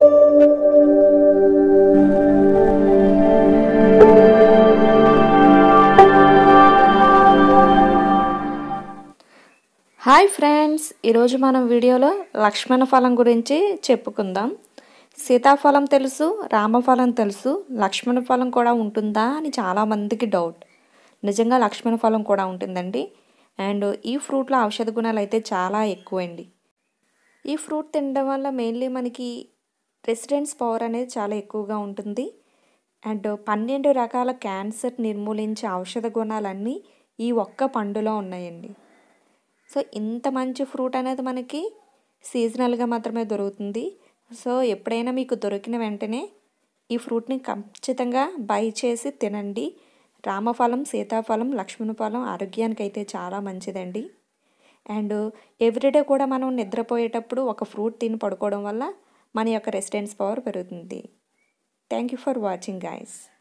hi friends ఈరోజు మనం వీడియోలో లక్ష్మణ ఫలం గురించి చెప్పుకుందాం సీతాఫలం తెలుసు రామఫలం తెలుసు లక్ష్మణ ఫలం కూడా ఉంటుందా అని చాలామందికి డౌట్ నిజంగా లక్ష్మణ ఫలం కూడా ఉంటుందండి అండ్ ఈ ఫ్రూట్లో ఔషధ గుణాలు అయితే చాలా ఎక్కువండి ఈ ఫ్రూట్ తినడం వల్ల మెయిన్లీ మనకి రెసిడెన్స్ పవర్ అనేది చాలా ఎక్కువగా ఉంటుంది అండ్ పన్నెండు రకాల క్యాన్సర్ నిర్మూలించే ఔషధ గుణాలన్నీ ఈ ఒక్క పండులో ఉన్నాయండి సో ఇంత మంచి ఫ్రూట్ అనేది మనకి సీజనల్గా మాత్రమే దొరుకుతుంది సో ఎప్పుడైనా మీకు దొరికిన వెంటనే ఈ ఫ్రూట్ని ఖచ్చితంగా బై చేసి తినండి రామఫలం సీతాఫలం లక్ష్మణ ఫలం ఆరోగ్యానికి అయితే చాలా మంచిదండి అండ్ ఎవ్రీడే కూడా మనం నిద్రపోయేటప్పుడు ఒక ఫ్రూట్ తిని పడుకోవడం వల్ల మన యొక్క రెసిడెన్స్ పవర్ పెరుగుతుంది thank you for watching guys